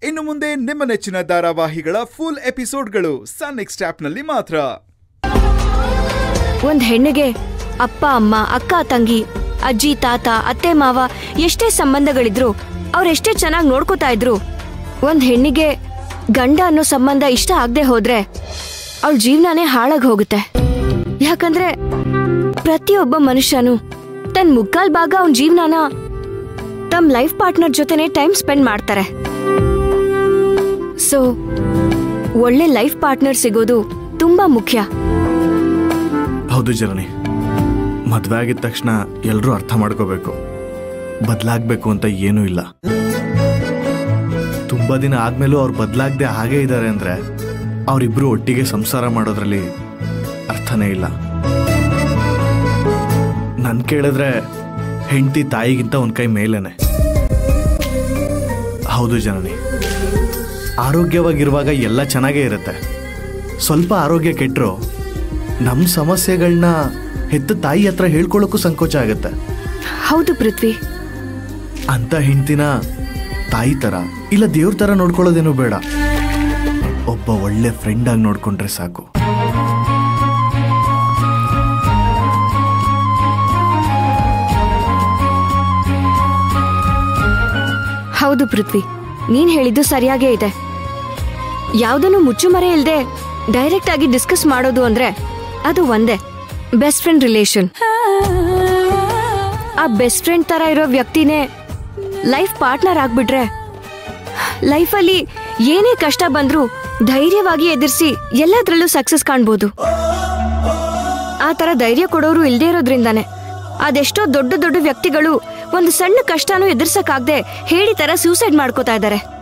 ಇನ್ನು ಮುಂದೆ ನಿಮ್ಮ ನೆಚ್ಚಿನ ಧಾರಾವಾಹಿಗಳ ಫುಲ್ ಎಪಿಸೋಡ್ಗಳು ಸನ್ ನೆಕ್ಸ್ಟ್ ಆಪ್ನಲ್ಲಿ ಮಾತ್ರ ಒಂದ್ ಹೆಣ್ಣಿಗೆ ಅಪ್ಪ ಅಮ್ಮ ಅಕ್ಕ ತಂಗಿ ಅಜ್ಜಿ ತಾತ ಅತ್ತೆ ಮಾವ ಎಷ್ಟೇ ಸಂಬಂಧಗಳಿದ್ರು ಅವ್ರೆಷ್ಟೇ ಚೆನ್ನಾಗಿ ನೋಡ್ಕೋತಾ ಇದ್ರು ಒಂದ್ ಹೆಣ್ಣಿಗೆ ಗಂಡ ಅನ್ನೋ ಸಂಬಂಧ ಇಷ್ಟ ಆಗದೆ ಹೋದ್ರೆ ಅವಳ ಜೀವನನೇ ಹಾಳಾಗ್ ಹೋಗುತ್ತೆ ಯಾಕಂದ್ರೆ ಪ್ರತಿಯೊಬ್ಬ ಮನುಷ್ಯನು ತನ್ನ ಮುಕ್ಕಾಲ್ ಭಾಗ ಅವನ ಜೀವನನ ತಮ್ಮ ಲೈಫ್ ಪಾರ್ಟ್ನರ್ ಜೊತೆನೆ ಟೈಮ್ ಸ್ಪೆಂಡ್ ಮಾಡ್ತಾರೆ ಸೊ ಒಳ್ಳೆ ಲೈಫ್ ಪಾರ್ಟ್ನರ್ ಸಿಗೋದು ತುಂಬಾ ಮುಖ್ಯ ಹೌದು ಜನನಿ ಮದುವೆ ಆಗಿದ ತಕ್ಷಣ ಎಲ್ಲರೂ ಅರ್ಥ ಮಾಡ್ಕೋಬೇಕು ಬದಲಾಗಬೇಕು ಅಂತ ಏನೂ ಇಲ್ಲ ತುಂಬ ದಿನ ಆದ್ಮೇಲೂ ಅವ್ರು ಬದಲಾಗದೆ ಹಾಗೇ ಇದ್ದಾರೆ ಅಂದರೆ ಅವರಿಬ್ಬರು ಒಟ್ಟಿಗೆ ಸಂಸಾರ ಮಾಡೋದ್ರಲ್ಲಿ ಅರ್ಥನೇ ಇಲ್ಲ ನನ್ ಕೇಳಿದ್ರೆ ಹೆಂಡತಿ ತಾಯಿಗಿಂತ ಒಂದು ಕೈ ಮೇಲೇನೆ ಹೌದು ಜನನಿ ಆರೋಗ್ಯವಾಗಿರುವಾಗ ಎಲ್ಲ ಚೆನ್ನಾಗೇ ಇರುತ್ತೆ ಸ್ವಲ್ಪ ಆರೋಗ್ಯ ಕೆಟ್ಟರು ನಮ್ಮ ಸಮಸ್ಯೆಗಳನ್ನ ಹೆತ್ತ ತಾಯಿ ಹತ್ರ ಹೇಳ್ಕೊಳ್ಳೋಕ್ಕೂ ಸಂಕೋಚ ಆಗುತ್ತೆ ಹೌದು ಪೃಥ್ವಿ ಅಂತ ಹೆಂಡ್ತಿನ ತಾಯಿ ತರ ಇಲ್ಲ ದೇವ್ರ ತರ ನೋಡ್ಕೊಳ್ಳೋದೇನು ಬೇಡ ಒಬ್ಬ ಒಳ್ಳೆ ಫ್ರೆಂಡ್ ಆಗಿ ನೋಡ್ಕೊಂಡ್ರೆ ಸಾಕು ಹೌದು ಪೃಥ್ವಿ ನೀನ್ ಹೇಳಿದ್ದು ಸರಿಯಾಗೇ ಇದೆ ಯಾವ್ದನ್ನು ಮುಚ್ಚುಮರೆ ಇಲ್ದೆ ಡೈರೆಕ್ಟ್ ಆಗಿ ಡಿಸ್ಕಸ್ ಮಾಡೋದು ಅಂದ್ರೆ ಅದು ಒಂದೇ ಬೆಸ್ಟ್ ಫ್ರೆಂಡ್ ರಿಲೇಶನ್ ಆ ಬೆಸ್ಟ್ ಫ್ರೆಂಡ್ ತರ ಇರೋ ವ್ಯಕ್ತಿನೇ ಲೈಫ್ ಪಾರ್ಟ್ನರ್ ಆಗ್ಬಿಟ್ರೆ ಲೈಫಲ್ಲಿ ಏನೇ ಕಷ್ಟ ಬಂದ್ರೂ ಧೈರ್ಯವಾಗಿ ಎದುರಿಸಿ ಎಲ್ಲದ್ರಲ್ಲೂ ಸಕ್ಸಸ್ ಕಾಣ್ಬೋದು ಆ ತರ ಧೈರ್ಯ ಕೊಡೋರು ಇಲ್ದೇ ಇರೋದ್ರಿಂದಾನೆ ಅದೆಷ್ಟೋ ದೊಡ್ಡ ದೊಡ್ಡ ವ್ಯಕ್ತಿಗಳು ಒಂದು ಸಣ್ಣ ಕಷ್ಟನೂ ಎದುರ್ಸಕ್ಕಾಗ್ದೆ ಹೇಳಿ ತರ ಸೂಸೈಡ್ ಮಾಡ್ಕೋತಾ ಇದ್ದಾರೆ